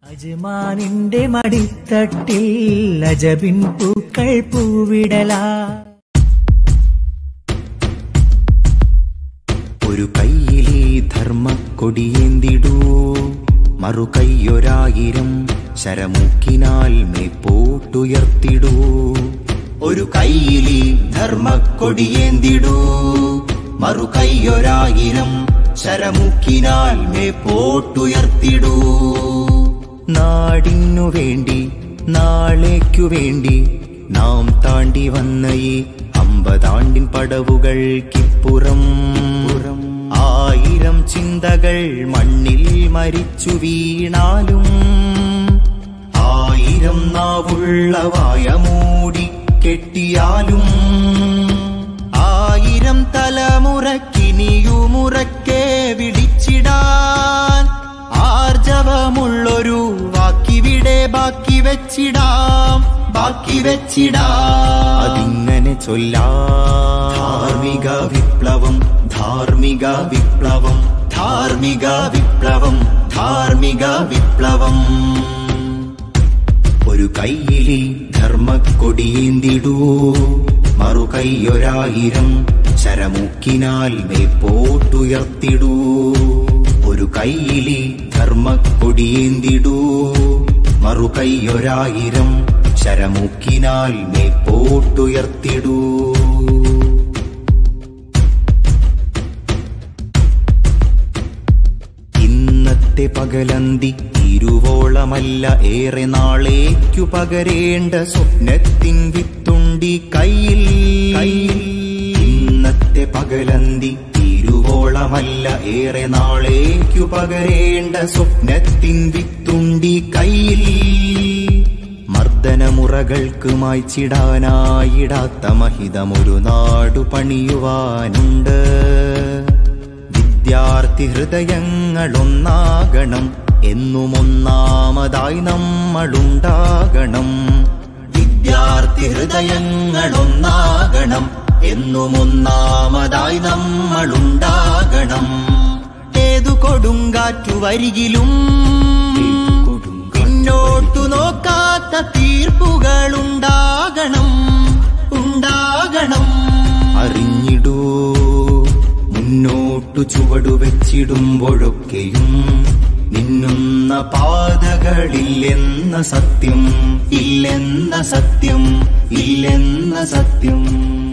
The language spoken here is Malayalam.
അജ്മാനിന്റെ മടിത്തട്ടിൽ അജബിൻ പൂക്കൾ പൂവിടലാ ഒരു കയ്യിലേ ധർമ്മ കൊടിയേന്തിടൂ മറു കൈയൊരായിരം ശരമുക്കിനാൽ മേപ്പോട്ടുയർത്തിടൂ ഒരു കയ്യിലേ ധർമ്മ കൊടിയേന്തിടൂ മറു കൈയൊരായിരം ശരമുക്കിനാൽ മേപ്പോട്ടുയർത്തിടൂ നാടിനു വേണ്ടി നാളേക്കു വേണ്ടി നാം താണ്ടി വന്ന ഈ അമ്പതാണ്ടിൻ പടവുകൾക്കിപ്പുറം പുറം ആയിരം ചിന്തകൾ മണ്ണിൽ മരിച്ചു വീണാലും ആയിരം നാവുള്ള വായ മൂടി കെട്ടിയാലും ആയിരം തലമുറക്കിനിയുമുറക്കെ വിളിച്ചിടാൻ ആർജവമുള്ളൊരു വാക്കിവിടെ ബാക്കി വെച്ചിടാം ബാക്കി വെച്ചിടാം അതിങ്ങനെ ചൊല്ലാം ധാർമ്മിക വിപ്ലവം ധാർമ്മിക വിപ്ലവം ധാർമ്മിക വിപ്ലവം ധാർമ്മിക വിപ്ലവം ഒരു കയ്യിലി ധർമ്മക്കൊടിയേന്തിടൂ മറു കൈയൊരായിരം ശരമുക്കിനാൽ മേപ്പോട്ടുയർത്തിടൂ ഒരു കയ്യിലി ധർമ്മക്കൊടിയേന്തിടൂ മറു കൈയൊരായിരം ശരമുക്കിനാൽ മേപ്പോട്ടുയർത്തിടൂ ഇന്നത്തെ പകലന്തി ഇരുവോളമല്ല ഏറെ നാളേക്കു പകരേണ്ട സ്വപ്നത്തിൻ വിത്തുണ്ടി കയ്യിൽ കയ്യിൽ ഇന്നത്തെ പകലന്തി ഇരുവോളമല്ല ഏറെ നാളേക്കു പകരേണ്ട സ്വപ്നത്തിൻ വിത്തുണ്ടി കയ്യിൽ മർദ്ദനമുറകൾക്ക് മായ്ച്ചിടാനായിടാത്ത മഹിതമൊരു നാടു പണിയുവാനുണ്ട് വിദ്യാർത്ഥി ഹൃദയങ്ങളൊന്നാകണം എന്നും ഒന്നാമതായി നമ്മളുണ്ടാകണം വിദ്യാർത്ഥി ഹൃദയങ്ങളൊന്നാകണം എന്നും ഒന്നാമതായി നമ്മളുണ്ടാകണം ഏതു കൊടുങ്കാറ്റു വരികിലും പിന്നോട്ടു നോക്കാത്ത തീർപ്പുകളുണ്ടാകണം ഉണ്ടാകണം അറിഞ്ഞിടൂ മുന്നോട്ടു ചുവടു വെച്ചിടുമ്പോഴൊക്കെയും നിന്നുന്ന പാതകളില്ലെന്ന സത്യം ഇല്ലെന്ന സത്യം ഇല്ലെന്ന സത്യം